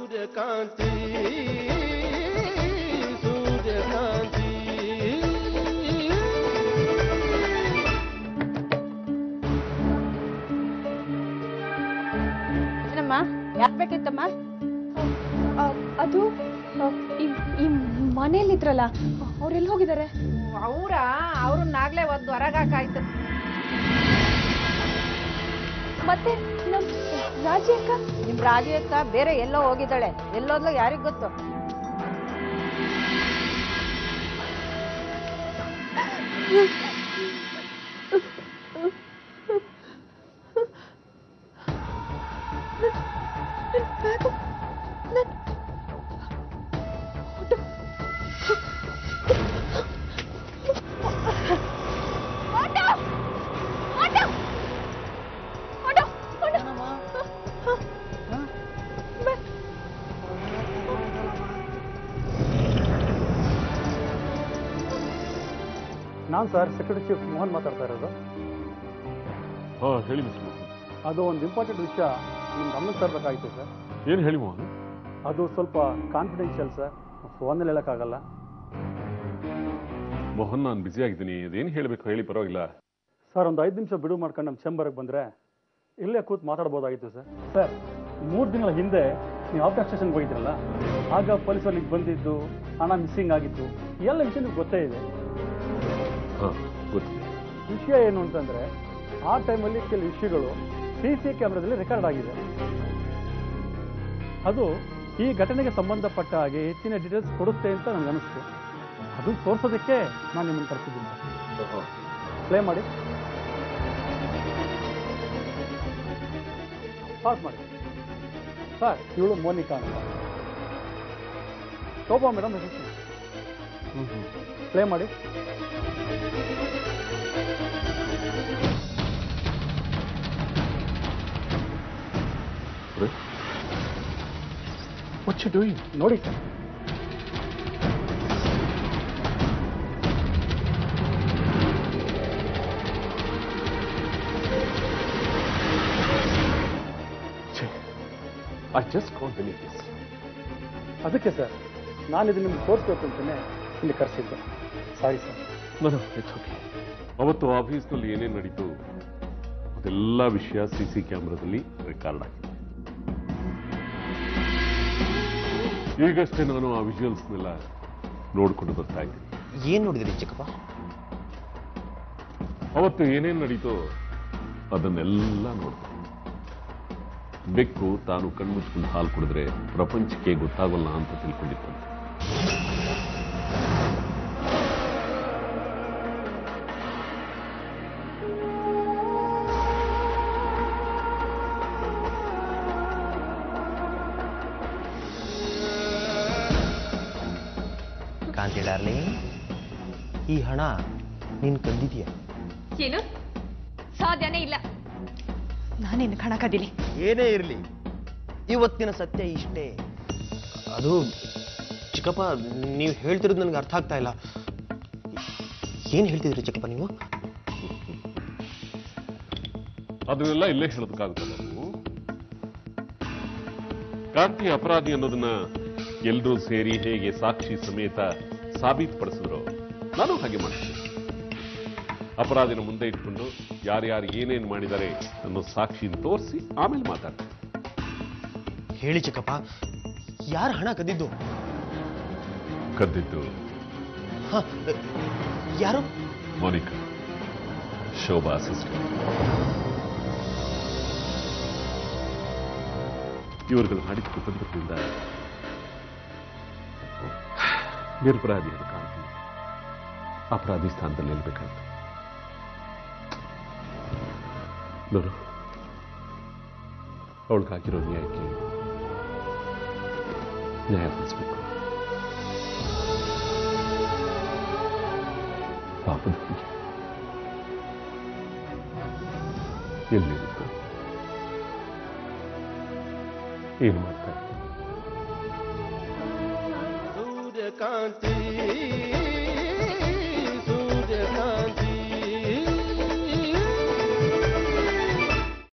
ಸೂರ್ಯಕಾಂತಿ ಸೂರ್ಯಕಾಂತಿ ಏನಮ್ಮ ಯಾಕೆ ಬೇಕಿತ್ತಮ್ಮ ಅದು ಆ, ಈ ಈ ಮನೇಲಿದ್ರಲ್ಲ ಅವ್ರೆಲ್ಲಿ ಹೋಗಿದ್ದಾರೆ ಅವರ ಅವ್ರನ್ನಾಗ್ಲೇ ಒಂದು ಹೊರಗಾಕಾಯ್ತು ಮತ್ತೆ ನಮ್ ರಾಜಿ ಅಕ್ಕ ನಿಮ್ ರಾಜಿ ಅಕ್ಕ ಬೇರೆ ಎಲ್ಲೋ ಹೋಗಿದ್ದಾಳೆ ಎಲ್ಲೋದ್ಲು ಯಾರಿಗ್ ಗೊತ್ತು ನಾನು ಸರ್ ಸೆಕ್ಯೂರಿಟಿ ಚೀಫ್ ಮೋಹನ್ ಮಾತಾಡ್ತಾ ಇರೋದು ಹಾ ಹೇಳಿ ಮಿಸ್ ಮೋಹನ್ ಅದು ಒಂದು ಇಂಪಾರ್ಟೆಂಟ್ ವಿಷಯ ನಿಮ್ಗೆ ಗಮನಕ್ಕೆ ತರಬೇಕಾಗಿತ್ತು ಸರ್ ಏನು ಹೇಳಿ ಮೋಹನ್ ಅದು ಸ್ವಲ್ಪ ಕಾನ್ಫಿಡೆನ್ಷಿಯಲ್ ಸರ್ ಫೋನಲ್ಲಿ ಹೇಳೋಕ್ಕಾಗಲ್ಲ ಮೋಹನ್ ನಾನು ಬ್ಯುಸಿ ಆಗಿದ್ದೀನಿ ಅದೇನು ಹೇಳಬೇಕು ಹೇಳಿ ಪರವಾಗಿಲ್ಲ ಸರ್ ಒಂದು ಐದು ನಿಮಿಷ ಬಿಡುವು ಮಾಡ್ಕೊಂಡು ನಮ್ಮ ಚೇಂಬರ್ಗೆ ಬಂದರೆ ಇಲ್ಲೇ ಕೂತು ಮಾತಾಡ್ಬೋದಾಗಿತ್ತು ಸರ್ ಸರ್ ಮೂರು ದಿನಗಳ ಹಿಂದೆ ನೀವು ಔಟ್ ಆಫ್ ಸ್ಟೇಷನ್ಗೆ ಹೋಗಿದ್ರಲ್ಲ ಆಗ ಪೊಲೀಸರು ಇಲ್ಲಿಗೆ ಬಂದಿದ್ದು ಹಣ ಮಿಸ್ಸಿಂಗ್ ಆಗಿತ್ತು ಎಲ್ಲ ವಿಷಯ ನಿಮ್ಗೆ ಗೊತ್ತೇ ಇದೆ ಹಾಂ ಗೊತ್ತಿದೆ ವಿಷಯ ಏನು ಅಂತಂದರೆ ಆ ಟೈಮಲ್ಲಿ ಕೆಲವು ವಿಷಯಗಳು ಸಿ ಸಿ ಕ್ಯಾಮ್ರಾದಲ್ಲಿ ರೆಕಾರ್ಡ್ ಆಗಿದೆ ಅದು ಈ ಘಟನೆಗೆ ಸಂಬಂಧಪಟ್ಟ ಹಾಗೆ ಹೆಚ್ಚಿನ ಡೀಟೇಲ್ಸ್ ಕೊಡುತ್ತೆ ಅಂತ ನನಗೆ ಅನಿಸ್ತು ಅದು ತೋರಿಸೋದಕ್ಕೆ ನಾನು ನಿಮ್ಮನ್ನು ಕರೆಸಿದ್ದೀನಿ ಪ್ಲೇ ಮಾಡಿ ಪಾಸ್ ಮಾಡಿ ಸರ್ ಇವಳು ಮೋನಿಕಾ ಅಂತ ಶೋಭಾ ಮೇಡಮ್ ಪ್ಲೇ ಮಾಡಿ ವಾಟ್ ಯು ಡೂಯಿಂಗ್ ನೋಡಿ sir I just can't believe this ಅದಕ್ಕೆ ಸರ್ ನಾನು ಇದು ನಿಮ್ಗೆ ತೋರಿಸ್ಬೇಕು ಅಂತಲೇ ಇಲ್ಲಿ ಕರೆಸಿದ್ದು ಸಾರಿ ಸರ್ ನಾನು ಇಟ್ಸ್ ಓಕೆ ಅವತ್ತು ಆಫೀಸ್ನಲ್ಲಿ ಏನೇನು ನಡೀತು ಅದೆಲ್ಲ ವಿಷಯ ಸಿ ಸಿ ಕ್ಯಾಮ್ರಾದಲ್ಲಿ ರೆಕಾರ್ಡ್ ಆಗಿದೆ ಈಗಷ್ಟೇ ನಾನು ಆ ವಿಜುವಲ್ಸ್ನೆಲ್ಲ ನೋಡ್ಕೊಂಡು ಬರ್ತಾ ಇದ್ದೀನಿ ಏನ್ ನೋಡಿದ್ರಿ ಚಿಕ್ಕಪ್ಪ ಅವತ್ತು ಏನೇನು ನಡೀತೋ ಅದನ್ನೆಲ್ಲ ನೋಡ್ತೀನಿ ಬೆಕ್ಕು ತಾನು ಕಣ್ಮುಚ್ಕೊಂಡು ಹಾಲು ಕುಡಿದ್ರೆ ಪ್ರಪಂಚಕ್ಕೆ ಗೊತ್ತಾಗಲ್ಲ ಅಂತ ತಿಳ್ಕೊಂಡಿತ್ತಂತೆ ಕಾಂತಿ ಡಾರ್ಲಿಂಗ್ ಈ ಹಣ ನೀನ್ ಕಂದಿದೀಯ ಏನು ಸಾಧ್ಯನೇ ಇಲ್ಲ ನಾನೇನು ಹಣ ಕದಿಲಿ ಏನೇ ಇರಲಿ ಇವತ್ತಿನ ಸತ್ಯ ಇಷ್ಟೇ ಅದು ಚಿಕ್ಕಪ್ಪ ನೀವು ಹೇಳ್ತಿರೋದು ನನಗೆ ಅರ್ಥ ಆಗ್ತಾ ಇಲ್ಲ ಏನ್ ಹೇಳ್ತಿದ್ರಿ ಚಿಕ್ಕಪ್ಪ ನೀವು ಅದನ್ನೆಲ್ಲ ಇಲ್ಲೇ ಹೇಳೋದಕ್ಕಾಗುತ್ತಲ್ಲ ನೀವು ಕಾಂತಿ ಅಪರಾಧಿ ಅನ್ನೋದನ್ನ ಎಲ್ಲರೂ ಸೇರಿ ಹೇಗೆ ಸಾಕ್ಷಿ ಸಮೇತ ಸಾಬೀತುಪಡಿಸಿದ್ರು ನಾನು ಹಾಗೆ ಮಾಡ್ತೀನಿ ಅಪರಾಧಿನ ಮುಂದೆ ಇಟ್ಕೊಂಡು ಯಾರ್ಯಾರು ಏನೇನು ಮಾಡಿದ್ದಾರೆ ಅನ್ನೋ ಸಾಕ್ಷಿನ ತೋರಿಸಿ ಆಮೇಲೆ ಮಾತಾಡ್ತೀನಿ ಹೇಳಿ ಚಿಕ್ಕಪ್ಪ ಯಾರು ಹಣ ಕದ್ದಿದ್ದು ಕದ್ದಿದ್ದು ಹ, ಯಾರು ಮೋನಿಕಾ ಶೋಭಾ ಸಿಸ್ಟರ್ ಇವರುಗಳು ಮಾಡಿದ ಕುತಂತ್ರದಿಂದ ನಿರಪರಾಧಿಯಾದ ಕಾಂತಿ ಅಪರಾಧಿ ಸ್ಥಾನದಲ್ಲಿ ನಿಲ್ಬೇಕಾಯ್ತು ನೋಡು ಅವಳಿಗಾಗಿರೋ ನ್ಯಾಯಕ್ಕೆ ನ್ಯಾಯ ಕೊಡಿಸ್ಬೇಕು ಪಾಪದ ಹುಡುಗಿ ಎಲ್ಲಿರುತ್ತೆ ಏನು ಮಾಡ್ತಾರೆ ಸೂರ್ಯಕಾಂತಿ